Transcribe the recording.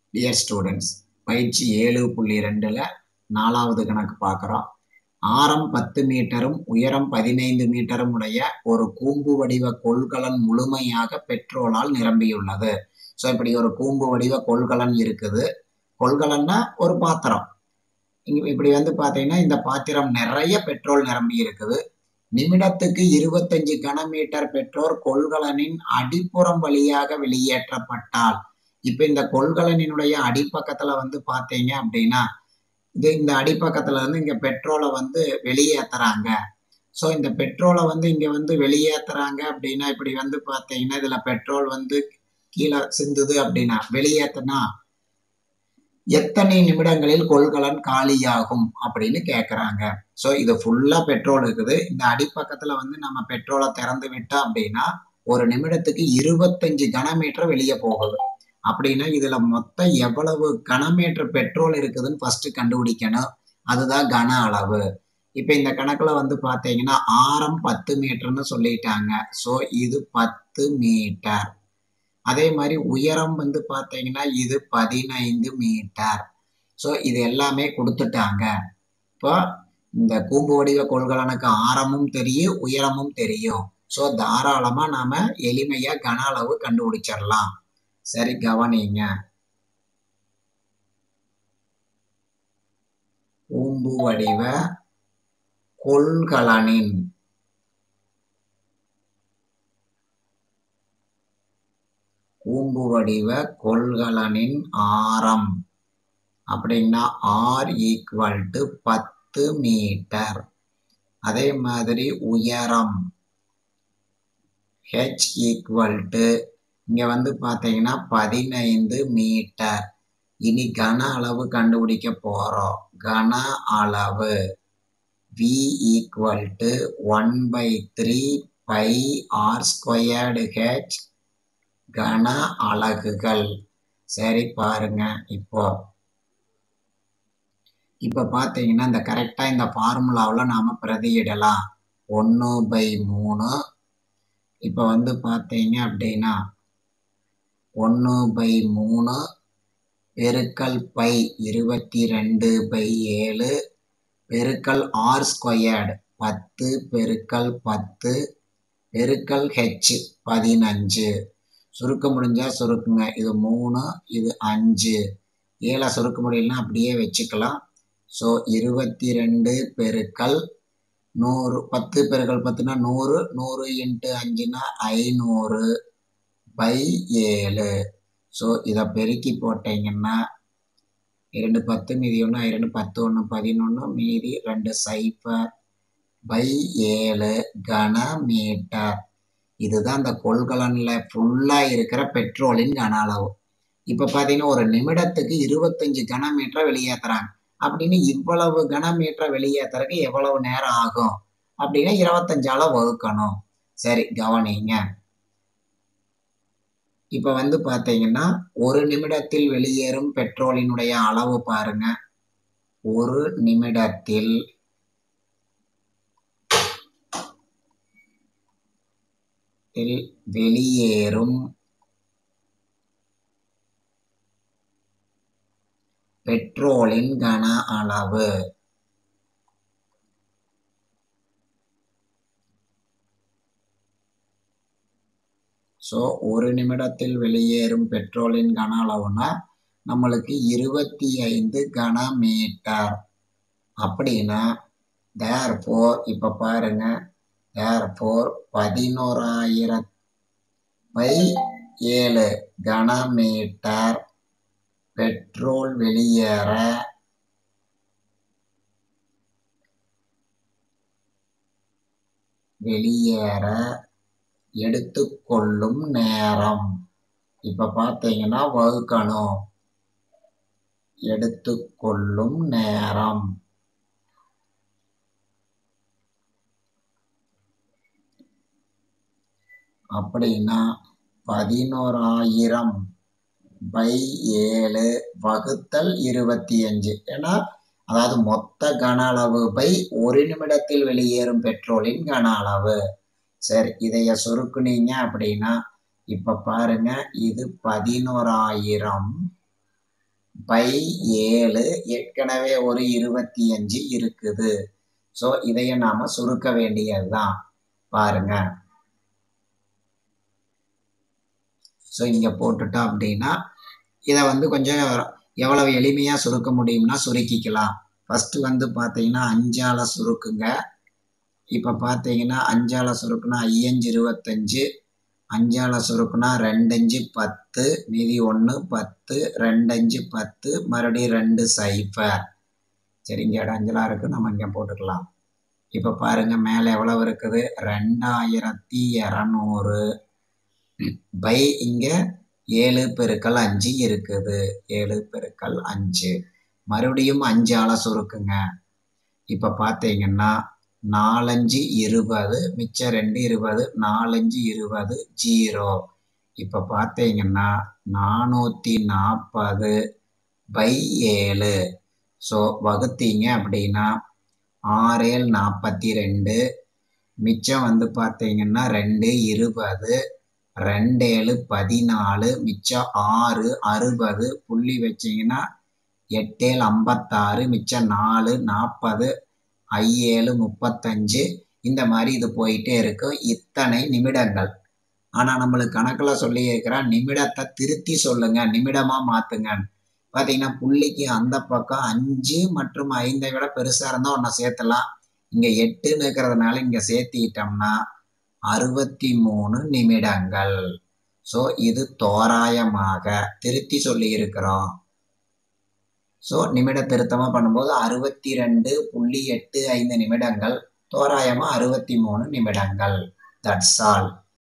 dear students பயிற்சி ஏழு புள்ளி ரெண்டில் நாலாவது கணக்கு பார்க்குறோம் ஆரம் பத்து மீட்டரும் உயரம் பதினைந்து மீட்டரும் உடைய ஒரு கூம்பு வடிவ கொள்கலன் முழுமையாக பெட்ரோலால் நிரம்பியுள்ளது ஸோ இப்படி ஒரு கூம்பு வடிவ கொள்கலன் இருக்குது கொள்கலன்னா ஒரு பாத்திரம் இங்க இப்படி வந்து பார்த்தீங்கன்னா இந்த பாத்திரம் நிறைய பெட்ரோல் நிரம்பி இருக்குது நிமிடத்துக்கு இருபத்தஞ்சு கனமீட்டர் பெட்ரோல் கொள்கலனின் அடிப்புறம் வழியாக வெளியேற்றப்பட்டால் இப்ப இந்த கொள்கலனினுடைய அடிப்பக்கத்துல வந்து பாத்தீங்க அப்படின்னா இது இந்த அடிப்பக்கத்துல இருந்து இங்க பெட்ரோலை வந்து வெளியேத்துறாங்க ஸோ இந்த பெட்ரோலை வந்து இங்க வந்து வெளியேத்துறாங்க அப்படின்னா இப்படி வந்து பாத்தீங்கன்னா இதுல பெட்ரோல் வந்து கீழே சிந்துது அப்படின்னா வெளியேத்துனா எத்தனை நிமிடங்களில் கொள்கலன் காலியாகும் அப்படின்னு கேட்குறாங்க ஸோ இது ஃபுல்லாக பெட்ரோல் இருக்குது இந்த அடிப்பக்கத்தில் வந்து நம்ம பெட்ரோலை திறந்து விட்டோம் அப்படின்னா ஒரு நிமிடத்துக்கு இருபத்தஞ்சு கனமீட்டர் வெளியே போகுது அப்படின்னா இதுல மொத்தம் எவ்வளவு கனமீட்டர் பெட்ரோல் இருக்குதுன்னு ஃபர்ஸ்ட் கண்டுபிடிக்கணும் அதுதான் கன அளவு இப்போ இந்த கணக்குல வந்து பார்த்தீங்கன்னா ஆரம் பத்து மீட்டர்னு சொல்லிட்டாங்க ஸோ இது பத்து மீட்டர் அதே மாதிரி உயரம் வந்து பார்த்தீங்கன்னா இது பதினைந்து மீட்டர் ஸோ இது எல்லாமே கொடுத்துட்டாங்க இப்போ இந்த கூம்பு வடிவ கொள்கலனுக்கு ஆரமும் தெரியும் உயரமும் தெரியும் ஸோ தாராளமாக நாம எளிமையாக கன அளவு கண்டுபிடிச்சிடலாம் சரி கவனிங்க கூம்பு வடிவ கொள்கலனின் கூம்பு வடிவ கொள்கலனின் ஆரம் அப்படின்னா ஆர் ஈக்குவல் டு பத்து மீட்டர் அதே மாதிரி உயரம் ஹெச் ஈக்குவல் டு இங்க வந்து பாத்தீங்கன்னா பதினைந்து மீட்டர் இனி கன அளவு கண்டுபிடிக்க போறோம் கன அளவு V equal to one by three pi R squared H கன அலகுகள் சரி பாருங்க இப்போ இப்போ பார்த்தீங்கன்னா இந்த கரெக்டாக இந்த ஃபார்முலாவில் நாம் பிரதியிடலாம் ஒன்று பை மூணு இப்போ வந்து பார்த்தீங்க அப்படின்னா ஒன்று பை மூணு பெருக்கல் பை இருபத்தி ரெண்டு பை ஏழு பெருக்கல் ஆர் ஸ்கொயர்டு பத்து பெருக்கல் பத்து பெருக்கல் ஹெச் பதினஞ்சு சுருக்க முடிஞ்சா சுருக்குங்க இது மூணு இது அஞ்சு ஏழை சுருக்க முடியலன்னா அப்படியே வச்சுக்கலாம் ஸோ இருபத்தி ரெண்டு பெருக்கல் நூறு பத்து பெருக்கல் பத்துனா நூறு நூறு இன்ட்டு அஞ்சுனா ஐநூறு பை ஏழு ஸோ இதை பெருக்கி போட்டீங்கன்னா இரண்டு பத்து மீதி ஒன்று இரண்டு பத்து ஒன்று பதினொன்று மீதி ரெண்டு சைஃபர் பை ஏழு கன மீட்டர் இதுதான் அந்த கொள்கலனில் ஃபுல்லாக இருக்கிற பெட்ரோலின் கன அளவு இப்போ பார்த்தீங்கன்னா ஒரு நிமிடத்துக்கு இருபத்தஞ்சு கனமீட்டரை வெளியேற்றுறாங்க அப்படின்னு இவ்வளவு கனமீட்டரை வெளியேற்றுறதுக்கு எவ்வளவு நேரம் ஆகும் அப்படின்னா இருபத்தஞ்சால வகுக்கணும் சரி கவனிங்க இப்போ வந்து பார்த்தீங்கன்னா ஒரு நிமிடத்தில் வெளியேறும் பெட்ரோலினுடைய அளவு பாருங்க ஒரு நிமிடத்தில் வெளியேறும் பெட்ரோலின் கன அளவு ஸோ ஒரு நிமிடத்தில் வெளியேறும் பெட்ரோலின் கன அளவுனா நம்மளுக்கு இருபத்தி ஐந்து கன மீட்டர் அப்படின்னா தேர் ஃபோர் இப்போ பாருங்க தேர் ஃபோர் பதினோராயிரம் பை ஏழு கனமீட்டர் பெட்ரோல் வெளியேற வெளியேற எடுத்துக்கொள்ளும் நேரம் இப்ப பார்த்தீங்கன்னா வகுக்கணும் எடுத்துக்கொள்ளும் நேரம் அப்படின்னா பதினோராயிரம் பை ஏழு வகுத்தல் இருபத்தி அஞ்சு ஏன்னா அதாவது மொத்த கன அளவு பை ஒரு நிமிடத்தில் வெளியேறும் பெட்ரோலின் கன அளவு சரி இதைய சுருக்குனீங்க அப்படின்னா இப்ப பாருங்க இது பதினோராயிரம் பை ஏழு ஏற்கனவே ஒரு இருபத்தி அஞ்சு இருக்குது ஸோ இதைய நாம சுருக்க வேண்டியதுதான் பாருங்க ஸோ இங்க போட்டுட்டோம் அப்படின்னா இதை வந்து கொஞ்சம் எவ்வளவு எளிமையா சுருக்க முடியும்னா சுருக்கிக்கலாம் ஃபர்ஸ்ட் வந்து பார்த்தீங்கன்னா அஞ்சால சுருக்குங்க இப்போ பார்த்தீங்கன்னா அஞ்சால சுருக்குனா ஐயஞ்சு இருபத்தஞ்சு அஞ்சால சுருக்குனா ரெண்டஞ்சு பத்து மீதி ஒன்று பத்து ரெண்டஞ்சு பத்து மறுபடியும் ரெண்டு சைஃபர் சரி இங்கே இடம் அஞ்சலா இருக்கு நம்ம இங்கே போட்டுக்கலாம் இப்போ பாருங்க மேலே எவ்வளவு இருக்குது ரெண்டாயிரத்தி இரநூறு பை இங்கே ஏழு பெருக்கல் அஞ்சு இருக்குது ஏழு பெருக்கல் அஞ்சு மறுபடியும் அஞ்சால சுருக்குங்க இப்போ பார்த்தீங்கன்னா நாலஞ்சு இருபது மிச்சம் ரெண்டு இருபது நாலஞ்சு இருபது ஜீரோ இப்போ பார்த்தீங்கன்னா நானூற்றி நாற்பது பை ஏழு ஸோ வகுத்தீங்க அப்படின்னா ஆறேழு நாற்பத்தி ரெண்டு மிச்சம் வந்து பார்த்தீங்கன்னா ரெண்டு இருபது ரெண்டேழு பதினாலு மிச்சம் ஆறு அறுபது புள்ளி வச்சிங்கன்னா எட்டேழு ஐம்பத்தாறு மிச்சம் நாலு நாற்பது ஐஏழு முப்பத்தஞ்சு இந்த மாதிரி இது போயிட்டே இருக்கும் இத்தனை நிமிடங்கள் ஆனால் நம்மளுக்கு கணக்கில் சொல்லி இருக்கிறா நிமிடத்தை திருத்தி சொல்லுங்க நிமிடமாக மாற்றுங்க பார்த்தீங்கன்னா புள்ளிக்கு அந்த பக்கம் அஞ்சு மற்றும் ஐந்தை விட பெருசாக இருந்தால் ஒன்றை சேர்த்தலாம் இங்கே எட்டுன்னு இருக்கிறதுனால இங்கே சேர்த்திட்டோம்னா அறுபத்தி மூணு நிமிடங்கள் ஸோ இது தோராயமாக திருத்தி சொல்லி இருக்கிறோம் ஸோ நிமிட திருத்தமாக பண்ணும்போது அறுபத்தி ரெண்டு புள்ளி எட்டு ஐந்து நிமிடங்கள் தோராயமாக அறுபத்தி மூணு நிமிடங்கள் தட்ஸ் ஆல்